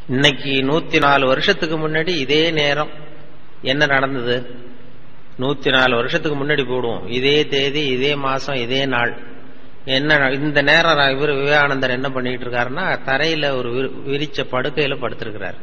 இன்னைக்கு நூத்தி நாலு வருஷத்துக்கு முன்னாடி இதே நேரம் என்ன நடந்தது நூத்தி நாலு வருஷத்துக்கு முன்னாடி போடுவோம் இதே தேதி இதே மாசம் இதே நாள் என்ன இந்த நேரம் இவர் விவேகானந்தர் என்ன பண்ணிட்டு இருக்காருன்னா தரையில ஒரு விரி- விரிச்ச படுக்கையில படுத்திருக்கிறார்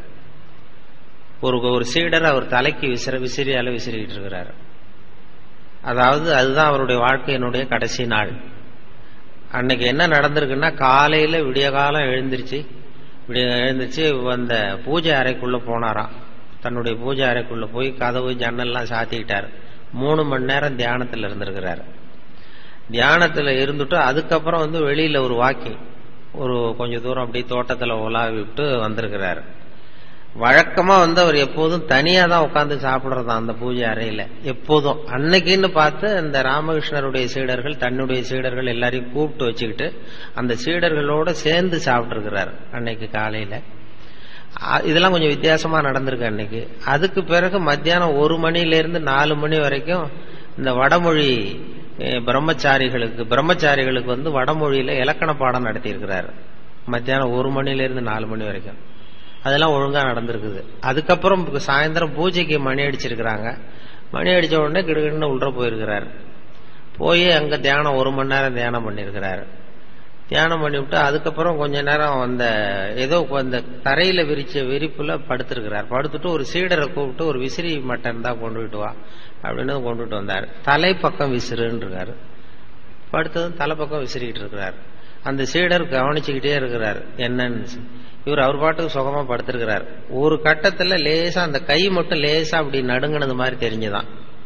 ஒரு ஒரு சீடர் அவர் தலைக்கு விசிற விசிறியால விசிறிட்டு இருக்கிறார் அதாவது அதுதான் அவருடைய வாழ்க்கையினுடைய கடைசி நாள் அன்னைக்கு என்ன நடந்திருக்குன்னா காலையில விடிய காலம் எழுந்திருச்சு விடிய எழுந்திருச்சு அந்த பூஜை அறைக்குள்ள போனாராம் தன்னுடைய பூஜை அறைக்குள்ள போய் கதவு ஜன்னல்லாம் சாத்திக்கிட்டார் மூணு மணி நேரம் தியானத்துல இருந்திருக்கிறாரு தியானத்துல இருந்துட்டு அதுக்கப்புறம் வந்து வெளியில ஒரு வாக்கிங் ஒரு கொஞ்ச தூரம் அப்படியே தோட்டத்துல உலாவி விட்டு வந்திருக்கிறாரு வழக்கமா வந்து அவர் எப்போதும் தனியா தான் உட்கார்ந்து சாப்பிடுறதா அந்த பூஜை அறையில எப்போதும் அன்னைக்குன்னு பார்த்து அந்த ராமகிருஷ்ணருடைய சீடர்கள் தன்னுடைய சீடர்கள் எல்லாரையும் கூப்பிட்டு வச்சுக்கிட்டு அந்த சீடர்களோட சேர்ந்து சாப்பிட்டு அன்னைக்கு காலையில அ- இதெல்லாம் கொஞ்சம் வித்தியாசமா நடந்திருக்கு அன்னைக்கு அதுக்கு பிறகு மத்தியானம் ஒரு மணில இருந்து நாலு மணி வரைக்கும் இந்த வடமொழி அஹ், பிரம்மச்சாரிகளுக்கு பிரம்மச்சாரிகளுக்கு வந்து வடமொழியில இலக்கண பாடம் நடத்தி இருக்கிறாரு மத்தியானம் ஒரு மணில இருந்து நாலு மணி வரைக்கும் அதெல்லாம் ஒழுங்கா நடந்திருக்குது அதுக்கப்புறம் சாயந்தரம் பூஜைக்கு மணி அடிச்சிருக்கிறாங்க மணி அடிச்ச உடனே கிடுகிடுன்னு உள்ள போயிருக்கிறாரு போய் அங்க தியானம் ஒரு மணி நேரம் தியானம் பண்ணியிருக்கிறாரு தியானம் பண்ணிவிட்டு அதுக்கப்புறம் கொஞ்ச நேரம் அந்த ஏதோ அந்த தரையில விரிச்ச விரிப்புல படுத்திருக்கிறார் படுத்துட்டு ஒரு சீடரை கூப்பிட்டு ஒரு விசிறி மட்டன் தான் கொண்டுகிட்டு வா அப்படின்னு கொண்டுட்டு வந்தார் தலைப்பக்கம் விசிறுன்னு இருக்காரு படுத்ததும் தலைப்பக்கம் விசிறிக்கிட்டு இருக்கிறார் அந்த சீடர் கவனிச்சுக்கிட்டே இருக்கிறார் என்னன்னு சொல்லி. இவர் அவர் பாட்டுக்கு சுகமா படுத்திருக்கிறார் ஒரு கட்டத்துல லேசா அந்த கை மட்டும் லேசா அப்படி நடுங்கினது மாதிரி தெரிஞ்சுதான்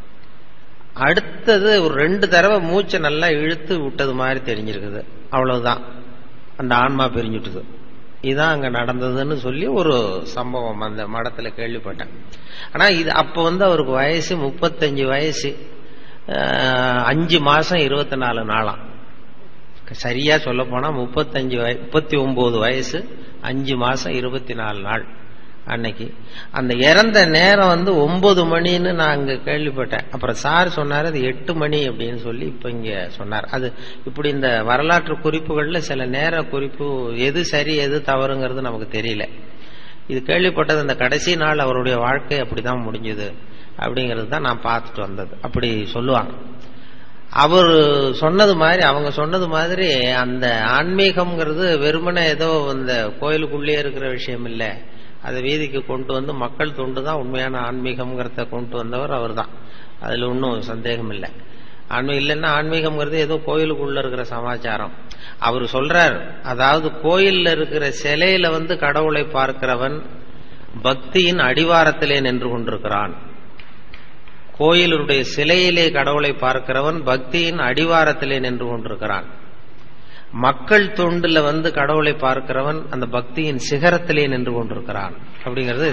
அடுத்தது ஒரு ரெண்டு தடவை மூச்சை நல்லா இழுத்து விட்டது மாதிரி தெரிஞ்சிருக்குது அவ்வளவுதான் அந்த ஆன்மா பிரிஞ்சுட்டுது இதான் அங்க நடந்ததுன்னு சொல்லி ஒரு சம்பவம் அந்த மடத்துல கேள்விப்பட்டேன் ஆனா இது அப்ப வந்து அவருக்கு வயசு முப்பத்தஞ்சு வயசு அஹ், அஞ்சு மாசம் இருபத்தி நாலு நாளாம் சரியா சொல்ல போனா முப்பத்தஞ்சு வய முப்பத்தி ஒன்பது வயசு அஞ்சு மாசம் இருபத்தி நாலு நாள் அன்னைக்கு அந்த இறந்த நேரம் வந்து ஒன்பது மணின்னு நான் அங்க கேள்விப்பட்டேன் அப்புறம் சார் சொன்னாரு அது எட்டு மணி அப்படின்னு சொல்லி இப்ப இங்க சொன்னார் அது இப்படி இந்த வரலாற்று குறிப்புகள்ல சில நேர குறிப்பு எது சரி எது தவறுங்கிறது நமக்கு தெரியல இது கேள்விப்பட்டது அந்த கடைசி நாள் அவருடைய வாழ்க்கை அப்படிதான் முடிஞ்சது அப்படிங்கிறது தான் நான் பார்த்துட்டு வந்தது அப்படி சொல்லுவாங்க அவர் சொன்னது மாதிரி அவங்க சொன்னது மாதிரி அந்த ஆன்மீகம்ங்கிறது வெறுமனே ஏதோ இந்த கோயிலுக்குள்ளே இருக்கிற விஷயம் இல்லை அதை வீதிக்கு கொண்டு வந்து மக்கள் தொண்டு தான் உண்மையான ஆன்மீகம்ங்கிறத கொண்டு வந்தவர் அவர் தான் அதுல ஒன்றும் சந்தேகம் இல்லை ஆன்மீகம் இல்லைன்னா ஆன்மீகம்ங்கிறது ஏதோ கோயிலுக்குள்ள இருக்கிற சமாச்சாரம் அவர் சொல்றார் அதாவது கோயில்ல இருக்கிற சிலையில வந்து கடவுளை பார்க்கிறவன் பக்தியின் அடிவாரத்திலே நின்று கொண்டிருக்கிறான் கோயிலுடைய சிலையிலே கடவுளை பார்க்கிறவன் பக்தியின் அடிவாரத்திலே நின்று கொண்டிருக்கிறான் மக்கள் தொண்டுல வந்து கடவுளை பார்க்கிறவன் அந்த பக்தியின் சிகரத்திலே நின்று கொண்டிருக்கிறான் அப்படிங்கிறது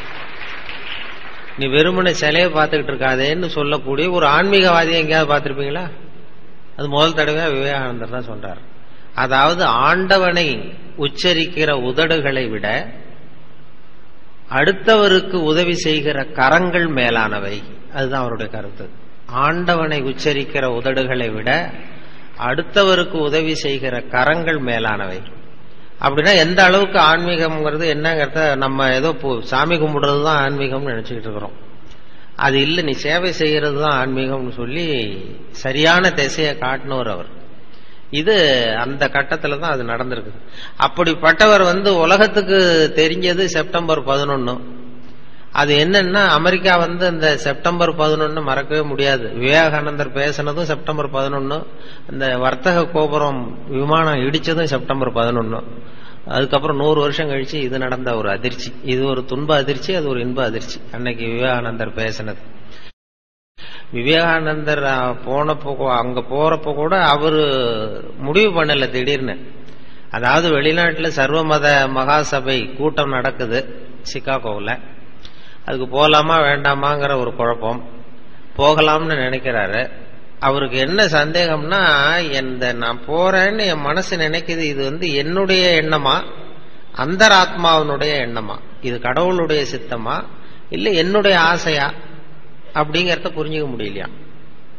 நீ வெறுமனை சிலையை பார்த்துக்கிட்டு இருக்காதேன்னு சொல்லக்கூடிய ஒரு ஆன்மீகவாதியை எங்கேயாவது பார்த்திருப்பீங்களா அது முதல் தடவை விவேகானந்தர் தான் சொல்றார் அதாவது ஆண்டவனை உச்சரிக்கிற உதடுகளை விட அடுத்தவருக்கு உதவி செய்கிற கரங்கள் மேலானவை அதுதான் அவருடைய கருத்து ஆண்டவனை உச்சரிக்கிற உதடுகளை விட அடுத்தவருக்கு உதவி செய்கிற கரங்கள் மேலானவை அப்படின்னா எந்த அளவுக்கு ஆன்மீகம்ங்கிறது என்னங்கிறத நம்ம ஏதோ பு- சாமி கும்பிடுறது தான் ஆன்மீகம்னு நினைச்சுக்கிட்டு இருக்கிறோம் அது இல்லை நீ சேவை செய்யறது தான் ஆன்மீகம்னு சொல்லி சரியான திசையை காட்டினவர் அவர் இது அந்த கட்டத்துல தான் அது நடந்திருக்கு அப்படிப்பட்டவர் வந்து உலகத்துக்கு தெரிஞ்சது செப்டம்பர் பதினொன்னு அது என்னன்னா அமெரிக்கா வந்து இந்த செப்டம்பர் பதினொன்னு மறக்கவே முடியாது விவேகானந்தர் பேசினதும் செப்டம்பர் பதினொன்னு இந்த வர்த்தக கோபுரம் விமானம் இடிச்சதும் செப்டம்பர் பதினொன்னு அதுக்கப்புறம் நூறு வருஷம் கழிச்சு இது நடந்த ஒரு அதிர்ச்சி இது ஒரு துன்ப அதிர்ச்சி அது ஒரு இன்ப அதிர்ச்சி அன்னைக்கு விவேகானந்தர் பேசினது விவேகானந்தர் அஹ், போனப்போ கூ- அங்க போறப்போ கூட அவரு முடிவு பண்ணல திடீர்னு அதாவது வெளிநாட்டுல சர்வமத மகாசபை கூட்டம் நடக்குது சிகாகோவில் அதுக்கு போகலாமா வேண்டாமாங்கிற ஒரு குழப்பம் போகலாம்னு நினைக்கிறாரு அவருக்கு என்ன சந்தேகம்னா இந்த நான் போறேன்னு என் மனசு நினைக்குது இது வந்து என்னுடைய எண்ணமா அந்தராத்மாவினுடைய எண்ணமா இது கடவுளுடைய சித்தமா இல்ல என்னுடைய ஆசையா அப்படிங்கறத புரிஞ்சுக்க முடியலையா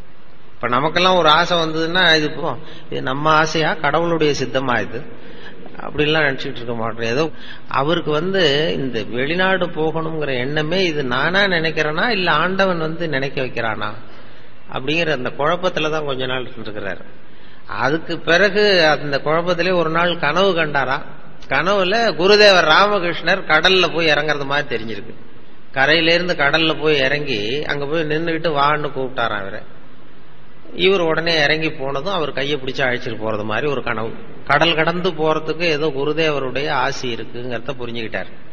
இப்ப நமக்கெல்லாம் ஒரு ஆசை வந்ததுன்னா இது இப்போ இது நம்ம ஆசையா கடவுளுடைய சித்தமா இது அப்படிலாம் நினைச்சிட்டு இருக்க மாட்டோம் ஏதோ அவருக்கு வந்து இந்த வெளிநாடு போகணுங்கிற எண்ணமே இது நானா நினைக்கிறேனா இல்ல ஆண்டவன் வந்து நினைக்க வைக்கிறானா அப்படிங்கிற அந்த குழப்பத்துல தான் கொஞ்ச நாள் இருக்கிறாரு அதுக்கு பிறகு அந்த குழப்பத்திலே ஒரு நாள் கனவு கண்டாரா கனவுல குருதேவர் ராமகிருஷ்ணர் கடல்ல போய் இறங்குறது மாதிரி தெரிஞ்சிருக்கு கரையில இருந்து கடல்ல போய் இறங்கி அங்க போய் நின்றுகிட்டு வான்னு கூப்பிட்டாராம் இவரை இவர் உடனே இறங்கி போனதும் அவர் கையை பிடிச்சு அழைச்சிட்டு போறது மாதிரி ஒரு கனவு கடல் கடந்து போறதுக்கு ஏதோ குருதேவருடைய ஆசி இருக்குங்கிறத புரிஞ்சுக்கிட்டார்